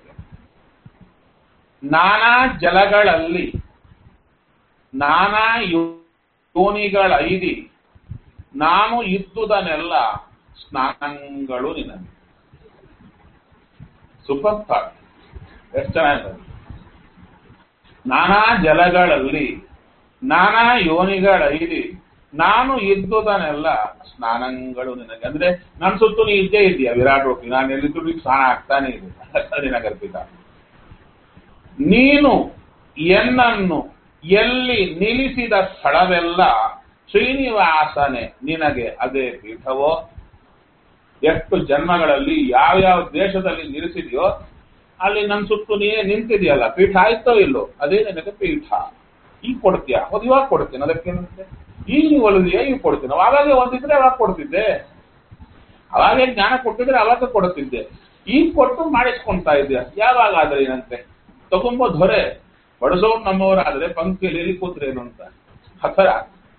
ನಾನಾ ಜಲಗಳಲ್ಲಿ ನಾನಾ ಯೋನಿಗಳೈದಿ ನಾನು ಇದ್ದುದನ್ನೆಲ್ಲ ಸ್ನಾನಗಳು ನಿನಗೆ ಸೂಪರ್ ಥಾಟ್ ಎಷ್ಟು ಚೆನ್ನಾಗಿದೆ ನಾನಾ ಜಲಗಳಲ್ಲಿ ನಾನಾ ಯೋನಿಗಳೈದಿ ನಾನು ಇದ್ದುದನ್ನೆಲ್ಲ ಸ್ನಾನಗಳು ನಿನಗೆ ಅಂದ್ರೆ ನನ್ನ ಸುತ್ತು ನೀ ಇದ್ದೇ ಇದೆಯಾ ವಿರಾಟ್ ರೂಪಿ ನಾನು ಎಲ್ಲಿದ್ದು ನೀನು ಸ್ನಾನ ಆಗ್ತಾನೆ ಇದೆ ನಿನಗರ್ಪಿತ ನೀನು ಎನ್ನನ್ನು ಎಲ್ಲಿ ನಿಲ್ಲಿಸಿದ ಸ್ಥಳವೆಲ್ಲ ಶ್ರೀನಿವಾಸನೆ ನಿನಗೆ ಅದೇ ಪೀಠವೋ ಎಷ್ಟು ಜನ್ಮಗಳಲ್ಲಿ ಯಾವ್ಯಾವ ದೇಶದಲ್ಲಿ ನಿಲ್ಲಿಸಿದೆಯೋ ಅಲ್ಲಿ ನನ್ನ ಸುತ್ತು ನೀನೇ ನಿಂತಿದೆಯಲ್ಲ ಪೀಠ ಆಯ್ತೋ ಇಲ್ಲೋ ಅದೇ ನಿನಗೆ ಪೀಠ ಈಗ ಕೊಡ್ತೀಯಾ ಹೌದು ಇವಾಗ ಕೊಡ್ತೀನಿ ಅದಕ್ಕೇನಂತೆ ಈಗ ನೀವು ಒಲಿದೆಯಾ ಈಗ ಕೊಡ್ತೀನಿ ಅವಾಗೇ ಒಂದಿದ್ರೆ ಅವಾಗ ಕೊಡ್ತಿದ್ದೆ ಅವಾಗೇ ಜ್ಞಾನ ಕೊಟ್ಟಿದ್ರೆ ಅವಾಗ ಕೊಡುತ್ತಿದ್ದೆ ಈಗ ಕೊಟ್ಟು ಮಾಡಿಸ್ಕೊಂತಾ ಇದ್ದೆ ಯಾವಾಗ ಆದ್ರೆ ಏನಂತೆ ತಗೊಂಬೋದು ಹೊರೆ ಬಡಿಸೋರು ನಮ್ಮವರಾದ್ರೆ ಪಂಕ್ತಿಯಲ್ಲಿ ಎಲ್ಲಿ ಕೂತ್ರೇನು ಅಂತ ಹತರ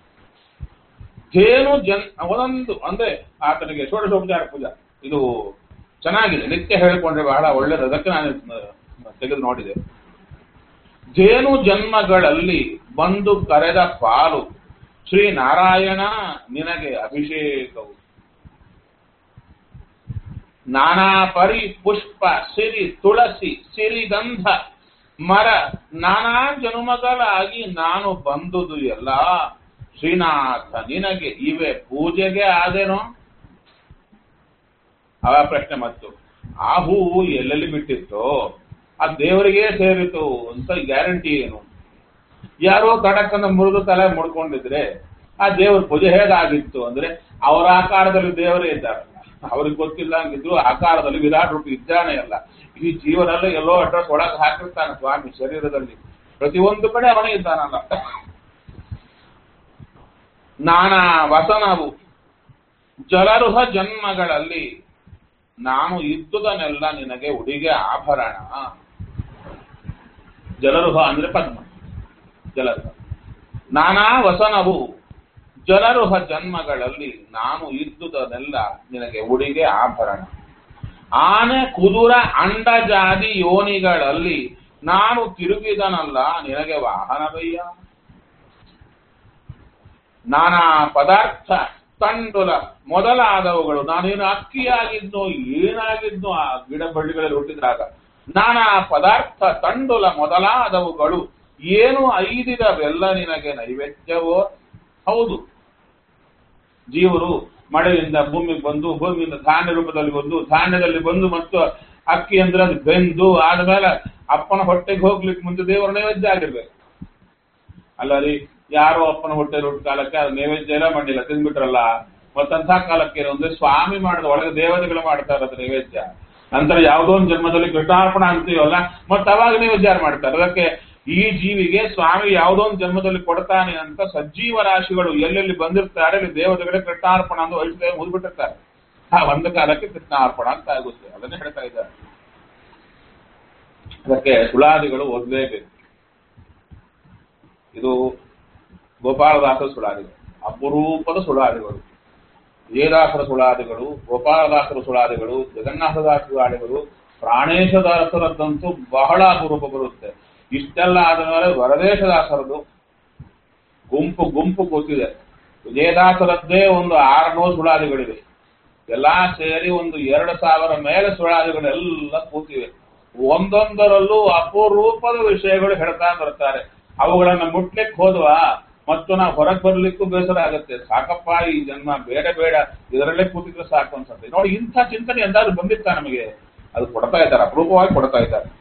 ಜೇನು ಜನ್ ಒಂದೊಂದು ಅಂದ್ರೆ ಆತನಿಗೆ ಷೋಡಶೋಪಚಾರ ಪೂಜಾ ಇದು ಚೆನ್ನಾಗಿದೆ ನಿತ್ಯ ಹೇಳಿಕೊಂಡ್ರೆ ಬಹಳ ಒಳ್ಳೇದು ಅದಕ್ಕೆ ನಾನು ಅಹ್, ತೆಗೆದು ನೋಡಿದೆ ಜೇನು ಜನ್ಮಗಳಲ್ಲಿ ಬಂದು ಕರೆದ ಪಾಲು ಶ್ರೀ ನಾರಾಯಣ ನಿನಗೆ ಅಭಿಷೇಕವು ನಾನಾ ಪರಿ ಪುಷ್ಪ ಸಿರಿ ತುಳಸಿ ಸಿರಿಗಂಧ ಮರ ನಾನಾ ಜನುಮಗಳಾಗಿ ನಾನು ಬಂದುದು ಎಲ್ಲ ಶ್ರೀನಾಥ ನಿನಗೆ ಇವೆ ಪೂಜೆಗೆ ಆದೇನೋ ಅವ ಪ್ರಶ್ನೆ ಮತ್ತು ಆ ಹೂವು ಎಲ್ಲೆಲ್ಲಿ ಬಿಟ್ಟಿತ್ತೋ ಆ ದೇವರಿಗೆ ಸೇರಿತು ಅಂತ ಗ್ಯಾರಂಟಿ ಏನು ಯಾರೋ ತಡಕ್ಕಂದ ಮುರಿದು ತಲೆ ಮುಡ್ಕೊಂಡಿದ್ರೆ ಆ ದೇವ್ರ ಪೂಜೆ ಹೇಗಾಗಿತ್ತು ಅಂದ್ರೆ ಅವರ ಆಕಾರದಲ್ಲಿ ದೇವರೇ ಇದ್ದಾರಲ್ಲ ಅವ್ರಿಗೆ ಗೊತ್ತಿಲ್ಲ ಹಂಗಿದ್ರು ಆಕಾರದಲ್ಲಿ ವಿರಾಟ್ ರೂಪ ಇದ್ದಾನೆ ಅಲ್ಲ ಈ ಜೀವನಲ್ಲೇ ಎಲ್ಲೋ ಅಡ್ರೆಸ್ ಒಳಗೆ ಹಾಕಿರ್ತಾನೆ ಸ್ವಾಮಿ ಶರೀರದಲ್ಲಿ ಪ್ರತಿಯೊಂದು ಕಡೆ ಅವನೇ ಇದ್ದಾನಲ್ಲ ನಾನಾ ವಸನವು ಜಲರುಹ ಜನ್ಮಗಳಲ್ಲಿ ನಾನು ಇದ್ದುದನ್ನೆಲ್ಲ ನಿನಗೆ ಉಡಿಗೆ ಆಭರಣ ಜಲರುಹ ಅಂದ್ರೆ ಪದ್ಮ ಜಲರುಹ ನಾನಾ ವಸನವು ಜಲರುಹ ಜನ್ಮಗಳಲ್ಲಿ ನಾನು ಇದ್ದುದನ್ನೆಲ್ಲ ನಿನಗೆ ಉಡಿಗೆ ಆಭರಣ ಆನೆ ಕುದುರ ಅಂಡಜಾದಿ ಯೋನಿಗಳಲ್ಲಿ ನಾನು ತಿರುಗಿದನಲ್ಲ ನಿನಗೆ ವಾಹನವಯ್ಯ ನಾನಾ ಪದಾರ್ಥ ತಂಡುಲ ಮೊದಲಾದವುಗಳು ನಾನೇನು ಅಕ್ಕಿಯಾಗಿದ್ನೋ ಏನಾಗಿದ್ನೋ ಆ ಗಿಡ ಬಳ್ಳಿಗಳಲ್ಲಿ ಹುಟ್ಟಿದ್ರಾಗ ನಾನಾ ಪದಾರ್ಥ ತಂಡುಲ ಮೊದಲಾದವುಗಳು ಏನು ಐದಿದವೆಲ್ಲ ನಿನಗೆ ನೈವೇದ್ಯವೋ ಹೌದು ಜೀವರು ಮಳೆಯಿಂದ ಭೂಮಿಗೆ ಬಂದು ಭೂಮಿಯಿಂದ ಧಾನ್ಯ ರೂಪದಲ್ಲಿ ಬಂದು ಧಾನ್ಯದಲ್ಲಿ ಬಂದು ಮತ್ತು ಅಕ್ಕಿ ಅಂದ್ರೆ ಅದು ಬೆಂದು ಆದ್ಮೇಲೆ ಅಪ್ಪನ ಹೊಟ್ಟೆಗೆ ಹೋಗ್ಲಿಕ್ಕೆ ಮುಂಚೆ ದೇವರ ನೈವೇದ್ಯ ಆಗಿರ್ಬೇಕು ಅಲ್ಲ ರೀ ಯಾರೋ ಅಪ್ಪನ ಹೊಟ್ಟೆ ಹುಟ್ಟು ಕಾಲಕ್ಕೆ ಅದು ನೈವೇದ್ಯ ಎಲ್ಲ ಮಾಡಿಲ್ಲ ತಿಂದ್ಬಿಟ್ರಲ್ಲ ಮತ್ತಂಥ ಕಾಲಕ್ಕೆ ಏನು ಅಂದ್ರೆ ಸ್ವಾಮಿ ಮಾಡಿದ ಒಳಗೆ ದೇವತೆಗಳು ಮಾಡ್ತಾ ಇರೋದು ನೈವೇದ್ಯ ನಂತರ ಯಾವುದೋ ಒಂದು ಜನ್ಮದಲ್ಲಿ ಕೃಷ್ಣಾರ್ಪಣ ಅಂತೀವಲ್ಲ ಮತ್ತೆ ಅವಾಗ ನೈವೇದ್ಯ ಮಾಡ್ತಾರೆ ಅದಕ್ಕೆ ಈ ಜೀವಿಗೆ ಸ್ವಾಮಿ ಯಾವುದೋ ಒಂದು ಜನ್ಮದಲ್ಲಿ ಕೊಡ್ತಾನೆ ಅಂತ ಸಜ್ಜೀವ ರಾಶಿಗಳು ಎಲ್ಲೆಲ್ಲಿ ಬಂದಿರ್ತಾರೆ ಅಲ್ಲಿ ದೇವತೆಗಳೇ ಕೃಷ್ಣಾರ್ಪಣ ಅಂತ ವಯಸ್ಸಿಗೆ ಮುಗಿಬಿಟ್ಟಿರ್ತಾರೆ ಆ ಒಂದು ಕಾಲಕ್ಕೆ ಕೃಷ್ಣಾರ್ಪಣ ಅಂತ ಆಗುತ್ತೆ ಅದನ್ನೇ ಹೇಳ್ತಾ ಇದ್ದಾರೆ ಅದಕ್ಕೆ ಸುಳಾದಿಗಳು ಓದಲೇಬೇಕು ಇದು ಗೋಪಾಲದಾಸರ ಸುಳಾದಿಗಳು ಅಪರೂಪದ ಸುಳಾದಿಗಳು ವಿಜಯದಾಸರ ಸುಳಾದಿಗಳು ಗೋಪಾಲದಾಸರ ಸುಳಾದಿಗಳು ಜಗನ್ನಾಥದಾಸ ಸುಳಾದಿಗಳು ಪ್ರಾಣೇಶದಾಸರದ್ದಂತೂ ಬಹಳ ಅಪರೂಪ ಬರುತ್ತೆ ಇಷ್ಟೆಲ್ಲ ಆದ ಮೇಲೆ ವರದೇಶದಾಸರದು ಗುಂಪು ಗುಂಪು ಕೂತಿದೆ ವಿಜಯದಾಸರದ್ದೇ ಒಂದು ಆರುನೂರು ಸುಳಾದಿಗಳಿವೆ ಎಲ್ಲಾ ಸೇರಿ ಒಂದು ಎರಡು ಸಾವಿರ ಮೇಲೆ ಸುಳಾದಿಗಳೆಲ್ಲ ಕೂತಿವೆ ಒಂದೊಂದರಲ್ಲೂ ಅಪರೂಪದ ವಿಷಯಗಳು ಹೇಳ್ತಾ ಬರ್ತಾರೆ ಅವುಗಳನ್ನ ಮುಟ್ಲಿಕ್ಕೆ ಹೋದ್ವಾ ಮತ್ತು ನಾವು ಹೊರಗೆ ಬರ್ಲಿಕ್ಕೂ ಬೇಸರ ಆಗುತ್ತೆ ಸಾಕಪ್ಪ ಈ ಜನ್ಮ ಬೇಡ ಬೇಡ ಇದರಲ್ಲೇ ಕೂತಿದ್ರೆ ಸಾಕು ಅನ್ಸುತ್ತೆ ನೋಡಿ ಇಂಥ ಚಿಂತನೆ ಎಂದಾದ್ರೂ ಬಂದಿತ್ತ ನಮಗೆ ಅದು ಕೊಡ್ತಾ ಇದ್ದಾರೆ ಅಪರೂಪವಾಗಿ ಕೊಡ್ತಾ ಇದ್ದಾರೆ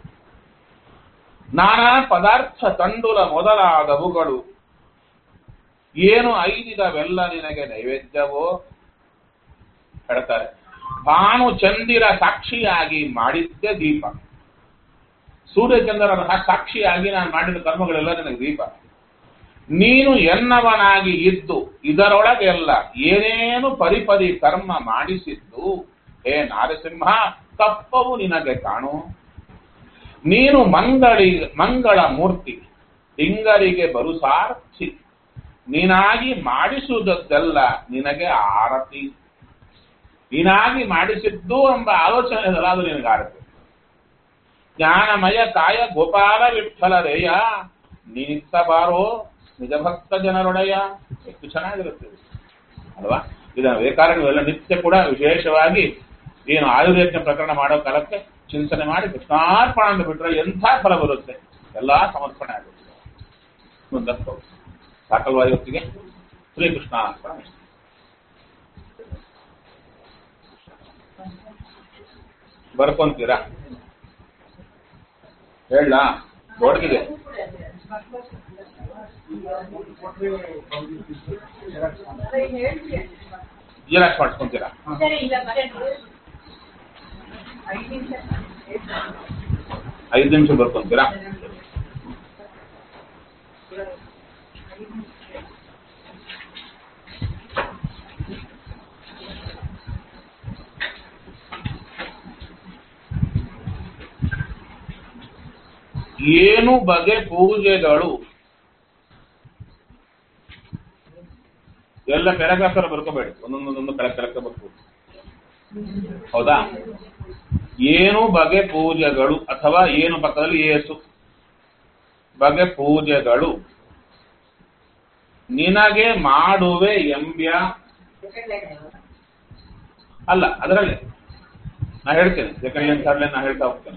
ನಾನಾ ಪದಾರ್ಥ ತಂಡುಲ ಮೊದಲಾದವುಗಳು ಏನು ಐದಿದವೆಲ್ಲ ನಿನಗೆ ನೈವೇದ್ಯವೋ ಹೇಳ್ತಾರೆ ಭಾನು ಚಂದಿರ ಸಾಕ್ಷಿಯಾಗಿ ಮಾಡಿದ್ದೆ ದೀಪ ಸೂರ್ಯಚಂದ್ರರ ಸಾಕ್ಷಿಯಾಗಿ ನಾನು ಮಾಡಿದ ಕರ್ಮಗಳೆಲ್ಲ ನನಗೆ ದೀಪ ನೀನು ಎನ್ನವನಾಗಿ ಇದ್ದು ಇದರೊಳಗೆಲ್ಲ ಏನೇನು ಪರಿಪರಿ ಕರ್ಮ ಮಾಡಿಸಿದ್ದು ಹೇ ನಾರಸಿಂಹ ತಪ್ಪವು ನಿನಗೆ ಕಾಣು ನೀನು ಮಂಗಳಿ ಮಂಗಳ ಮೂರ್ತಿ ಡಿಂಗರಿಗೆ ಬರು ಸಾರ್ಥಿ ನೀನಾಗಿ ಮಾಡಿಸುವುದದ್ದೆಲ್ಲ ನಿನಗೆ ಆರತಿ ನೀನಾಗಿ ಮಾಡಿಸಿದ್ದು ಎಂಬ ಆಲೋಚನೆ ಇದಲ್ಲ ಅದು ನಿನಗೆ ಆರತಿ ಜ್ಞಾನಮಯ ಕಾಯ ಗೋಪಾಲ ವಿಠಲರೇಯ ನೀನಿತ್ತ ಬಾರೋ ನಿಜ ಭಕ್ತ ಜನರೊಡೆಯ ಎಷ್ಟು ಚೆನ್ನಾಗಿರುತ್ತೆ ಇದು. ಅಲ್ವಾ ಇದನ್ನ ಬೇಕಾದ್ರೆ ನೀವೆಲ್ಲ ನಿತ್ಯ ಕೂಡ ವಿಶೇಷವಾಗಿ ಏನು ಆಯುರ್ವೇದ ಪ್ರಕರಣ ಮಾಡೋ ಕಾಲಕ್ಕೆ ಚಿಂತನೆ ಮಾಡಿ ಕೃಷ್ಣಾರ್ಪಣ ಅಂತ ಬಿಟ್ರೆ ಎಂಥ ಫಲ ಬರುತ್ತೆ ಎಲ್ಲಾ ಸಮರ್ಪಣೆ ಆಗುತ್ತೆ ಮುಂದಕ್ಕೆ ಹೋಗಿ. ಸಾಕಲ್ವಾ ಇವತ್ತಿಗೆ ಶ್ರೀಕೃಷ್ಣಾರ್ಪಣ ಬರ್ಕೊಂತೀರಾ ಹೇಳ ದೊಡ್ಡದಿದೆ ಜಿರಾಕ್ಸ್ ಮಾಡಿಸ್ಕೊಂತೀರಾ ಸರಿ ಇಲ್ಲ ಬರೋಣ ಐದು ನಿಮಿಷ ಬರ್ಕೊಂತೀರಾ ಏನು ಬಗೆ ಪೂಜೆಗಳು ಎಲ್ಲ ಪ್ಯಾರಾಗ್ರಾಫ್ ಬರ್ಕೋಬೇಡಿ ಒಂದೊಂದೊಂದೊಂದು ಕೆಳಗೆ ಕೆಳಕ್ಕೆ ಬರ್ಬೋದು ಹೌದಾ ಏನು ಬಗೆ ಪೂಜೆಗಳು ಅಥವಾ ಏನು ಪಕ್ಕದಲ್ಲಿ ಏಸು ಬಗೆ ಪೂಜೆಗಳು ನಿನಗೆ ಮಾಡುವೆ ಎಂಬ್ಯ ಅಲ್ಲ ಅದರಲ್ಲಿ ನಾ ಹೇಳ್ತೇನೆ ಸೆಕೆಂಡ್ ಲೈನ್ ಥರ್ಡ್ ಲೈನ್ ನಾ ಹೇಳ್ತಾ ಹೋಗ್ತೇನೆ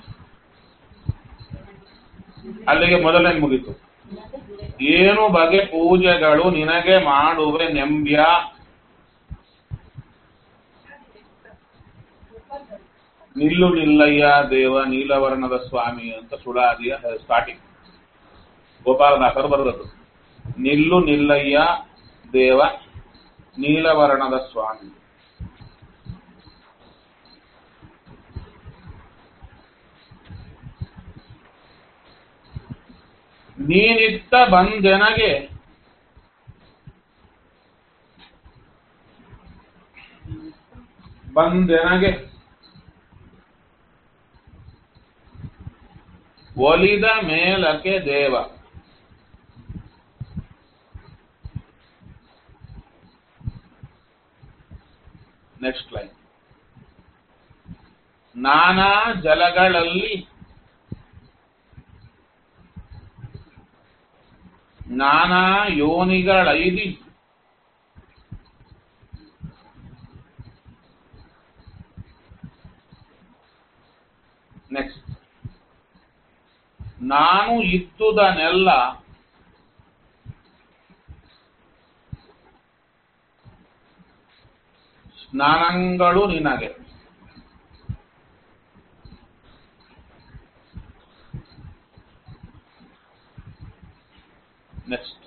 ಅಲ್ಲಿಗೆ ಮೊದಲನೇ ಮುಗೀತು ಏನು ಬಗೆ ಪೂಜೆಗಳು ನಿನಗೆ ಮಾಡುವೆ ನೆಂಬ್ಯ ನಿಲ್ಲು ನಿಲ್ಲಯ್ಯ ದೇವ ನೀಲವರ್ಣದ ಸ್ವಾಮಿ ಅಂತ ಸುಳಾದಿಯ ಸ್ಟಾರ್ಟಿಂಗ್ ಗೋಪಾಲದಾಸರು ಬರೆದದ್ದು ನಿಲ್ಲು ನಿಲ್ಲಯ್ಯ ದೇವ ನೀಲವರ್ಣದ ಸ್ವಾಮಿ ನೀನಿತ್ತ ಬಂದೆನಗೆ ಬಂದೆನಗೆ ಒಲಿದ ಮೇಲಕ್ಕೆ ದೇವ ನೆಕ್ಸ್ಟ್ ಲೈನ್ ನಾನಾ ಜಲಗಳಲ್ಲಿ ನಾನಾ ಯೋನಿಗಳೈದಿ ನೆಕ್ಸ್ಟ್ ನಾನು ಇದ್ದುದನ್ನೆಲ್ಲ ಸ್ನಾನಗಳು ನಿನಗೆ ನೆಕ್ಸ್ಟ್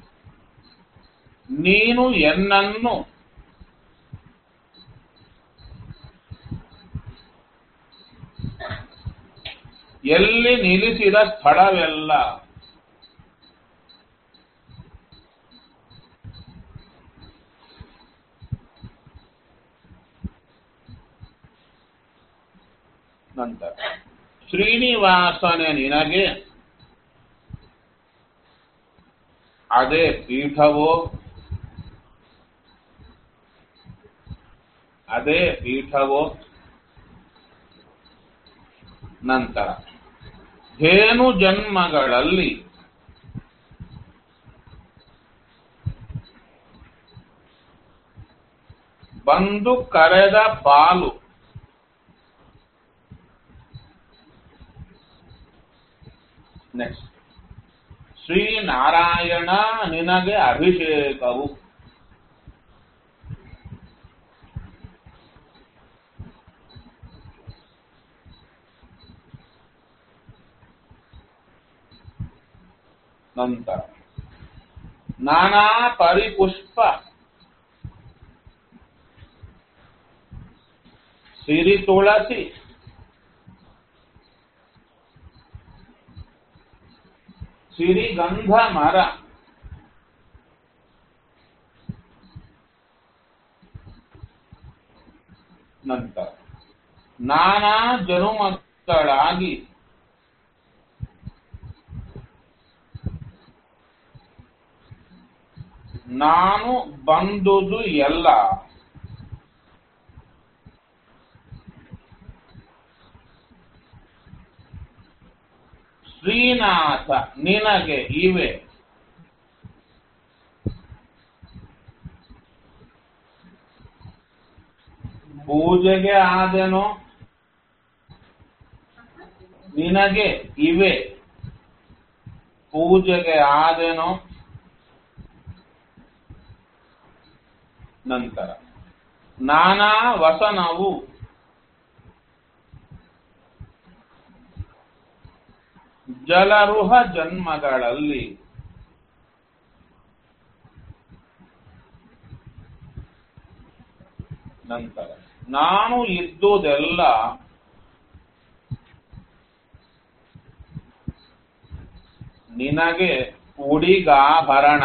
ನೀನು ಎನ್ನನ್ನು ಎಲ್ಲಿ ನಿಲ್ಲಿಸಿದ ಸ್ಥಳವೆಲ್ಲ ನಂತರ ಶ್ರೀನಿವಾಸನೆ ನಿನಗೆ ಅದೇ ಪೀಠವೋ ಅದೇ ಪೀಠವೋ ನಂತರ ಹೇನು ಜನ್ಮಗಳಲ್ಲಿ ಬಂದು ಕರೆದ ಪಾಲು ನೆಕ್ಸ್ಟ್ ಶ್ರೀನಾರಾಯಣ ನಿನಗೆ ಅಭಿಷೇಕವು ನಂತರ ನಾನಾ ಪರಿಪುಷ್ಪ ಸಿರಿ ತುಳಸಿ ಸಿರಿಗಂಧ ಮರ ನಂತರ ನಾನಾ ಜನುಮಕ್ಕಳಾಗಿ ನಾನು ಬಂದುದು ಎಲ್ಲ ಶ್ರೀನಾಥ ನಿನಗೆ ಇವೆ ಪೂಜೆಗೆ ಆದೆನೋ ನಿನಗೆ ಇವೆ ಪೂಜೆಗೆ ಆದೆನೋ ನಂತರ ನಾನಾ ವಸನವು ಜಲರುಹ ಜನ್ಮಗಳಲ್ಲಿ ನಂತರ ನಾನು ಇದ್ದುದೆಲ್ಲ ನಿನಗೆ ಉಡಿಗಾಭರಣ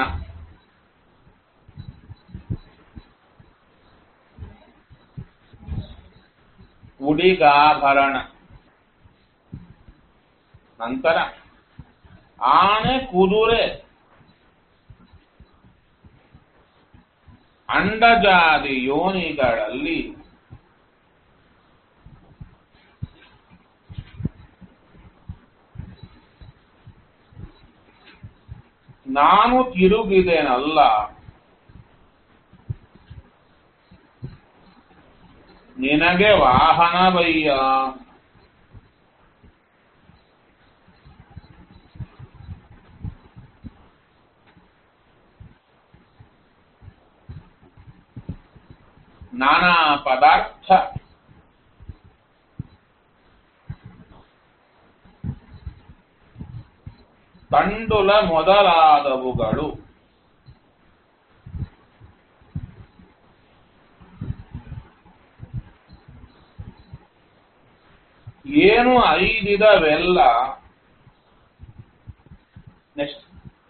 ಉಡಿಗಾಭರಣ ನಂತರ ಆನೆ ಕುದುರೆ ಅಂಡಜಾದಿ ಯೋನಿಗಳಲ್ಲಿ ನಾನು ತಿರುಗಿದೆನಲ್ಲ ನಿನಗೆ ವಾಹನವಯ್ಯ ನಾನಾ ಪದಾರ್ಥ ತಂಡುಲ ಮೊದಲಾದವುಗಳು ಏನು ಐದಿದವೆಲ್ಲ ನೆಕ್ಸ್ಟ್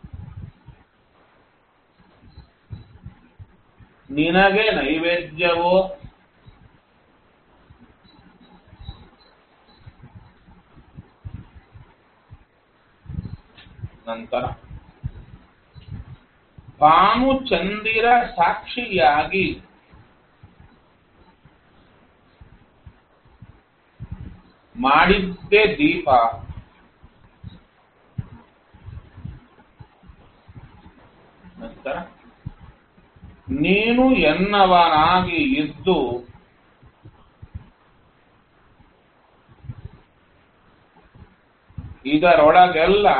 ನಿನಗೆ ನೈವೇದ್ಯವೋ ನಂತರ ಭಾನುಚಂದಿರ ಸಾಕ್ಷಿಯಾಗಿ ಮಾಡಿದ್ದೆ ದೀಪ ನಂತರ ನೀನು ಎನ್ನವನಾಗಿ ಇದ್ದು ಇದರೊಳಗೆಲ್ಲ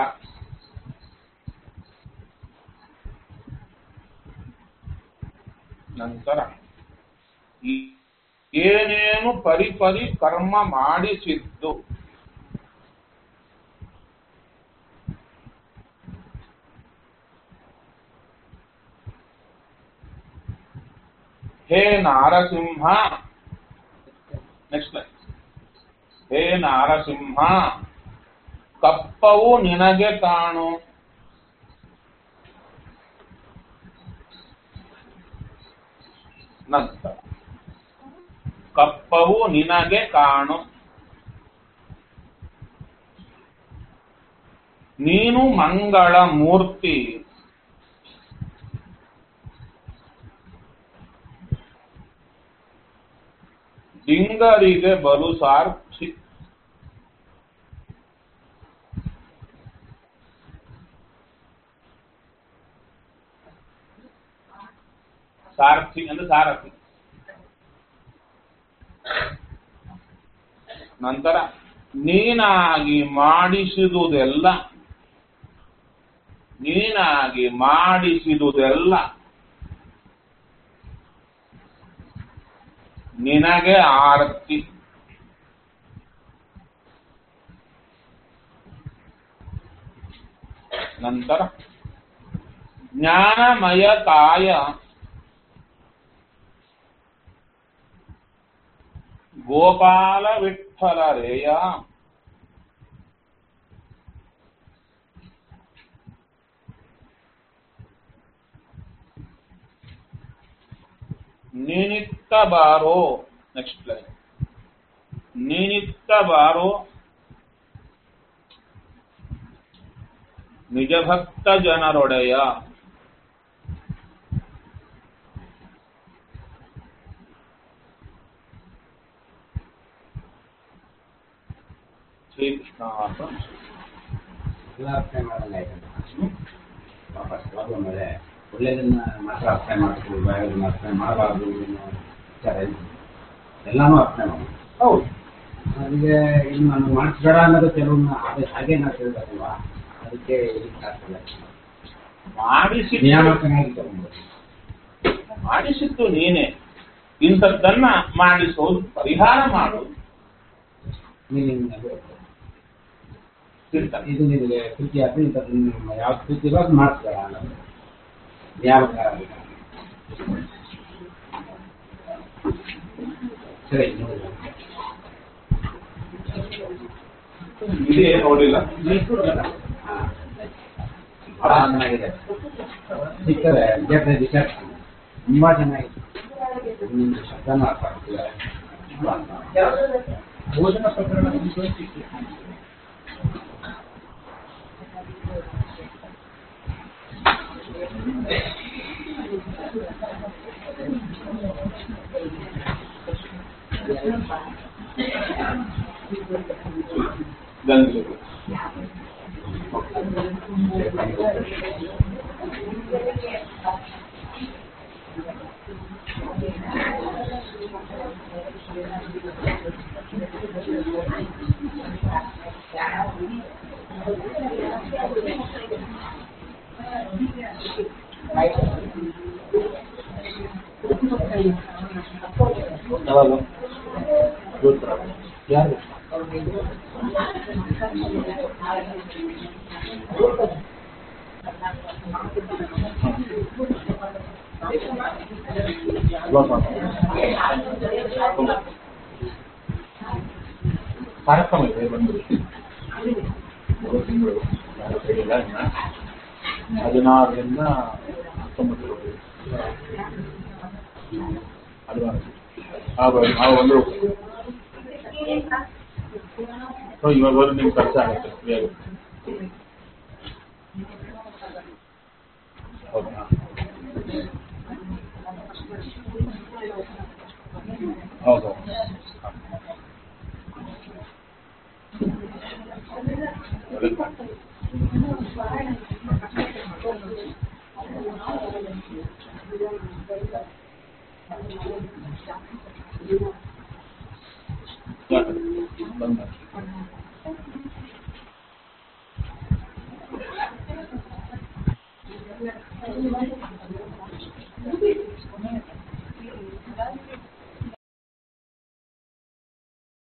ನಂತರ ಈ ಏನೇನು ಪರಿಪರಿ ಕರ್ಮ ಮಾಡಿಸಿದ್ದು ಹೇ ನಾರಸಿಂಹ ನೆಕ್ಸ್ಟ್ ಲೈನ್ ಹೇ ನಾರಸಿಂಹ ಕಪ್ಪವು ನಿನಗೆ ಕಾಣು ನಂತರ ಕಪ್ಪವು ನಿನಗೆ ಕಾಣು ನೀನು ಮಂಗಳ ಮೂರ್ತಿ ಡಿಂಗರಿಗೆ ಬಲು ಸಾರ್ಥಿ ಸಾರಥಿ ಅಂದ್ರೆ ಸಾರಥಿ ನಂತರ ನೀನಾಗಿ ಮಾಡಿಸಿದುದೆಲ್ಲ ನೀನಾಗಿ ಮಾಡಿಸಿದುದೆಲ್ಲ ನಿನಗೆ ಆರತಿ ನಂತರ ಜ್ಞಾನಮಯ ಕಾಯ ಗೋಪಾಲ ವಿಠಲ ರೇಯ ನೀನಿತ್ತ ಬಾರೋ ನೆಕ್ಸ್ಟ್ ಲೈನ್ ನೀನಿತ್ತ ಬಾರೋ ನಿಜ ಭಕ್ತ ಜನರೊಡೆಯ ಶ್ರೀಕೃಷ್ಣ ಅರ್ಪಣ. ಎಲ್ಲ ಅರ್ಥ ಮಾಡಲ್ಲ ಆಯ್ತಲ್ಲ ವಾಪಸ್ ಪ್ರಾಬ್ಲಮ್ ಇದೆ ಒಳ್ಳೇದನ್ನ ಮಾತ್ರ ಅರ್ಥ ಮಾಡ್ತೀವಿ ಬೇರೆದನ್ನ ಅರ್ಥ ಮಾಡಬಾರ್ದು ಅನ್ನೋ ವಿಚಾರ ಇಲ್ಲ ಎಲ್ಲಾನು ಅರ್ಥ ಮಾಡೋದು ಹೌದು ನನಗೆ ಇನ್ನು ನಾನು ಮಾಡಿಸ್ಬೇಡ ಅನ್ನೋದು ಕೆಲವೊಮ್ಮೆ ಅದೇ ಹಾಗೆ ನಾವು ತಿಳ್ಬೇಕಲ್ವಾ ಅದಕ್ಕೆ ಇಷ್ಟ ಆಗ್ತದೆ ಮಾಡಿಸಿ ನಿಯಾಮಕನಾಗಿ ತಗೊಂಡ್ಬೋದು ಮಾಡಿಸಿದ್ದು ನೀನೆ ಇಂಥದ್ದನ್ನ ಮಾಡಿಸೋದು ಪರಿಹಾರ ಮಾಡೋದು ನೀನು ಚಿಂತನೆ ಇದು ನಿನಗೆ ಪ್ರೀತಿ ಆದ್ರೆ ಇಂಥದ್ದು ಯಾವ ಪ್ರೀತಿ ಇರೋ ಅದು ಮಾಡಿಸ್ಬೇಡ ಅನ್ನೋದು ನಿಯಾಮಕ ಸರಿ ನೋಡಿಲ್ಲ ಇದೇ ನೋಡಿಲ್ಲ ಹಾ. ಬಹಳ ಚೆನ್ನಾಗಿದೆ ಸಿಗ್ತದೆ ವಿದ್ಯಾರ್ಥಿ ರಿಸರ್ಚ್ ತುಂಬಾ ಚೆನ್ನಾಗಿದೆ ನಿಮ್ಗೆ ಶಬ್ದನೂ ಅರ್ಥ ಆಗ್ತಿದೆ ಭೋಜನ ಪ್ರಕರಣ ಗಂಗೆ ಯಾರು ಕಾರ್ಯಕ್ರಮ ಇದೆ ಬಂದು ಮೂರು ತಿಂಗಳು ಯಾರು ಹೇಳಿಲ್ಲ ಇನ್ನ ಹದಿನಾರರಿಂದ ಹತ್ತೊಂಬತ್ತರವರೆಗೆ ಹದಿನಾರು ಆಗ ನಾವು ಒಂದು ಸೊ ಇವಾಗ ಒಂದು ನಿಮ್ಗೆ ಖರ್ಚು ಆಗುತ್ತೆ ಫ್ರೀ ಆಗುತ್ತೆ ಹೌದಾ ಹೌದು ಒಳ್ಳೆದು ಮಾಡಿ. ಬಂದ್ ಮಾಡಿ. ಎಲ್ಲ